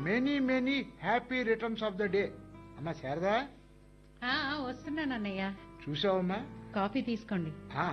Many many happy returns of the day అమ్మా శారదా ఆ, ఆ, వస్తున్నాను అన్నయ్య చూసావమ్మా కాఫీ తీసుకోండి ఆ,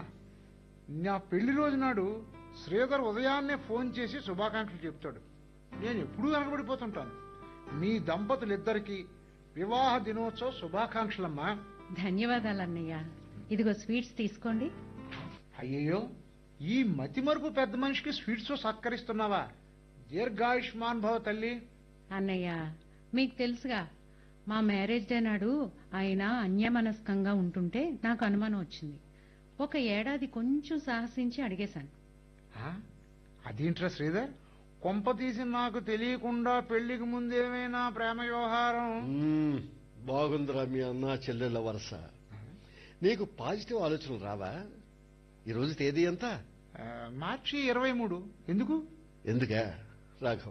నా పెళ్లి రోజు నాడు శ్రీధర్ ఉదయాన్నే ఫోన్ చేసి శుభాకాంక్షలు చెప్తాడు నేను ఎప్పుడూ వెనకబడిపోతుంటాను మీ దంపతులిద్దరికీ వివాహ దినోత్సవ శుభాకాంక్షలమ్మా ధన్యవాదాలు అన్నయ్య ఇదిగో స్వీట్స్ తీసుకోండి అయ్యయ్యో ఈ మతిమరుపు పెద్ద మనిషికి స్వీట్స్ సత్కరిస్తున్నావా దీర్ఘాయుష్మాన్ భవ తల్లి అన్నయ్య మీకు తెలుసుగా మా మ్యారేజ్ డే నాడు ఆయన అన్యమనస్కంగా ఉంటుంటే నాకు అనుమానం వచ్చింది ఒక ఏడాది కొంచెం సాహసించి అడిగేశాను ఆ? అదేంట్రా శ్రీధర్ కొంప తీసి నాకు తెలియకుండా పెళ్లికి ముందేమైనా ప్రేమ వ్యవహారం మ్మ్. బాగుందిరా మీ అన్న చెల్లెళ్ళ వరుస నీకు పాజిటివ్ ఆలోచనలు రావా ఈరోజు తేదీ ఎంత ఆ, మార్చి ఇరవై మూడు ఎందుకు ఎందుకా రాఘవ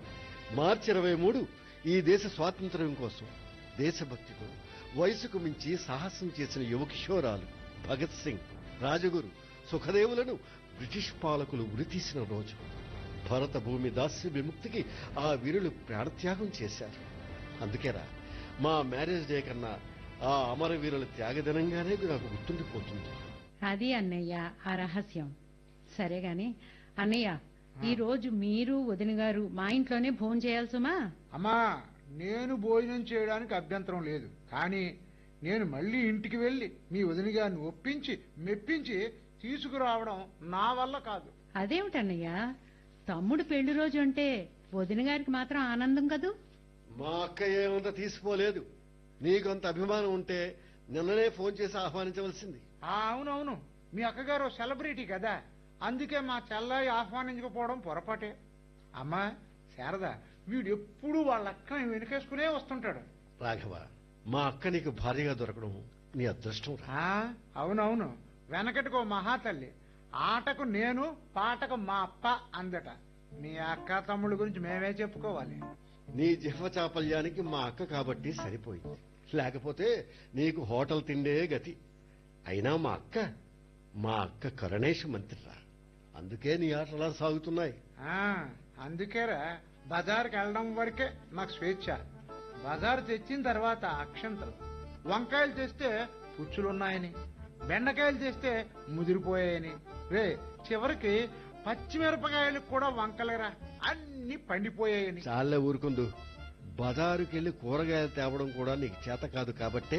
మార్చి ఇరవై మూడు ఈ దేశ స్వాతంత్ర్యం కోసం దేశభక్తితో వయసుకు మించి సాహసం చేసిన యువ కిషోరాలు భగత్ సింగ్ రాజగురు సుఖదేవులను బ్రిటిష్ పాలకులు ఉరితీసిన రోజు భరత భూమి దాస్య విముక్తికి ఆ వీరులు ప్రాణత్యాగం చేశారు అందుకేరా మా మ్యారేజ్ డే కన్నా ఆ అమరవీరుల త్యాగదినంగానే నాకు గుర్తుండిపోతుంది అది అన్నయ్య ఆ రహస్యం సరే గాని అన్నయ్య ఈ రోజు మీరు వదిన గారు మా ఇంట్లోనే భోజనం చేయాల్సుమా అమ్మా నేను భోజనం చేయడానికి అభ్యంతరం లేదు కానీ నేను మళ్ళీ ఇంటికి వెళ్లి మీ వదిన గారిని ఒప్పించి మెప్పించి తీసుకురావడం నా వల్ల కాదు అదేమిటన్నయ్య తమ్ముడు పెళ్లి రోజు అంటే వదిన గారికి మాత్రం ఆనందం కదూ మా అక్క ఏమంత తీసిపోలేదు నీకంత అభిమానం ఉంటే నిన్ననే ఫోన్ చేసి ఆహ్వానించవలసింది ఆ, అవునవును మీ అక్కగారు సెలబ్రిటీ కదా అందుకే మా చెల్లాయి ఆహ్వానించకపోవడం పొరపాటే అమ్మా శారద వీడు ఎప్పుడు వాళ్ళ అక్కని వెనుకేసుకునే వస్తుంటాడు రాఘవ మా అక్క నీకు భార్యగా దొరకడం నీ అదృష్టం రా ఆ, అవునవును వెనకటికో మహాతల్లి ఆటకు నేను పాటకు మా అప్ప అందట మీ అక్క తమ్ముళ్ళ గురించి మేమే చెప్పుకోవాలి నీ జిహ్వ చాపల్యానికి మా అక్క కాబట్టి సరిపోయింది లేకపోతే నీకు హోటల్ తిండే గతి అయినా మా అక్క మా అక్క కరుణేష్ మంత్రిరా అందుకే నీ ఆటలా సాగుతున్నాయి ఆ, అందుకేరా బజార్కి వెళ్ళడం వరకే నాకు స్వేచ్ఛ బజార్ తెచ్చిన తర్వాత అక్షంతలు వంకాయలు తెస్తే పుచ్చులున్నాయని బెండకాయలు తెస్తే ముదిరిపోయాయని రే చివరికి పచ్చిమిరపకాయలకు కూడా వంకలేరా అన్ని పండిపోయాయని చాలే ఊరుకుందు బజారుకెళ్లి కూరగాయలు తేవడం కూడా నీకు చేత కాదు కాబట్టే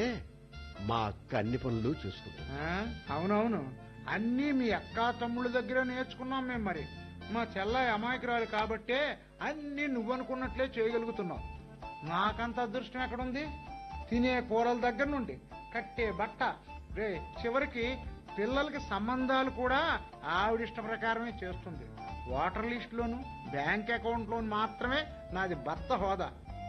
మా అక్క అన్ని పనులు చూసుకుంటుంది ఆ, అవునవును అన్నీ మీ అక్క తమ్ముళ్ళ దగ్గర నేర్చుకున్నాం మేము మరి మా చెల్లాయి అమాయకురాలు కాబట్టే అన్ని నువ్వనుకున్నట్లే చేయగలుగుతున్నావు నాకంత అదృష్టం ఎక్కడుంది తినే కూరల దగ్గర నుండి కట్టే బట్ట రే చివరికి పిల్లలకి సంబంధాలు కూడా ఆవిడ ఇష్ట ప్రకారమే చేస్తుంది వాటర్ లిస్ట్ లోను బ్యాంక్ అకౌంట్ లోను మాత్రమే నాది భర్త హోదా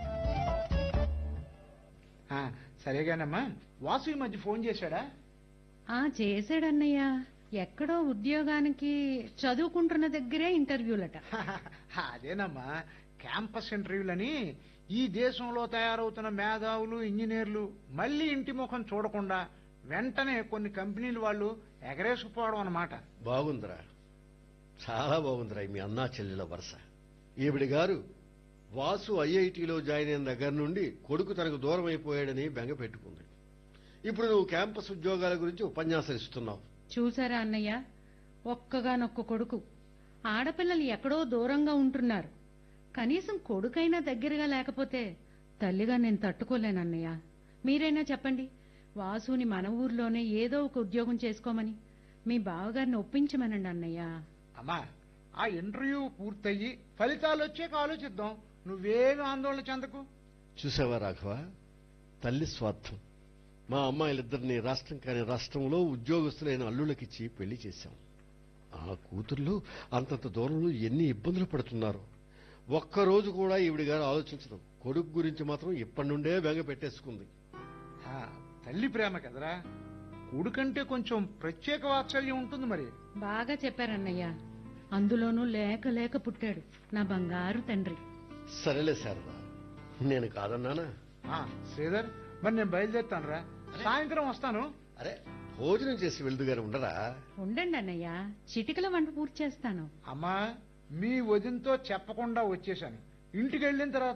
ఆ, సరేగానమ్మా వాసు ఈ మధ్య ఫోన్ చేశాడా ఆ చేశాడన్నయ్య ఎక్కడో ఉద్యోగానికి చదువుకుంటున్న దగ్గరే ఇంటర్వ్యూలట అదేనమ్మా క్యాంపస్ ఇంటర్వ్యూలని ఈ దేశంలో తయారవుతున్న మేధావులు ఇంజనీర్లు మళ్ళీ ఇంటి ముఖం చూడకుండా వెంటనే కొన్ని కంపెనీలు వాళ్ళు ఎగరేసుకుపోవడం అన్నమాట బాగుందిరా చాలా బాగుందిరా మీ అన్నా చెల్లెల వరుస ఈవిడి గారు వాసు ఐఐటిలో జాయిన్ అయిన దగ్గర నుండి కొడుకు తనకు దూరం అయిపోయాడని బెంగ పెట్టుకుంది ఇప్పుడు నువ్వు క్యాంపస్ ఉద్యోగాల గురించి ఉపన్యాసం ఇస్తున్నావు చూసారా అన్నయ్య ఒక్కగానొక్క కొడుకు ఆడపిల్లలు ఎక్కడో దూరంగా ఉంటున్నారు కనీసం కొడుకైనా దగ్గరగా లేకపోతే తల్లిగా నేను తట్టుకోలేనన్నయ్య మీరైనా చెప్పండి వాసుని మన ఊర్లోనే ఏదో ఒక ఉద్యోగం చేసుకోమని మీ బావగారిని ఒప్పించమనండి అన్నయ్య అమ్మా ఆ ఇంటర్వ్యూ పూర్తయ్యి ఫలితాలు వచ్చాక ఆలోచిద్దాం నువ్వేమి ఆందోళన చెందకు చూసావా రాఘవ తల్లి స్వార్థం మా అమ్మాయిలిద్దరిని రాష్ట్రం కాని రాష్ట్రంలో ఉద్యోగస్తులైన అల్లులకిచ్చి పెళ్లి చేశాం ఆ కూతుర్లు అంతంత దూరంలో ఎన్ని ఇబ్బందులు పడుతున్నారో ఒక్కరోజు కూడా ఈవిడి గారు ఆలోచించడం కొడుకు గురించి మాత్రం ఇప్పటి నుండే బెంగ పెట్టేసుకుంది ఆ, తల్లి ప్రేమ కదరా కొడుకంటే కొంచెం ప్రత్యేక వాత్సల్యం ఉంటుంది మరి బాగా చెప్పారన్నయ్య అందులోనూ లేక లేక పుట్టాడు నా బంగారు తండ్రి సరేలే శారదా నేను కాదన్నానా ఆ, శ్రీధర్ మరి నేను బయలుదేరుతాను రా సాయంత్రం వస్తాను అరే భోజనం చేసి వెళ్దుగానే ఉండరా ఉండండి అన్నయ్య చిటికల వంట పూర్తి చేస్తాను అమ్మా మీ వదినతో చెప్పకుండా వచ్చేసాను ఇంటికి వెళ్ళిన తర్వాత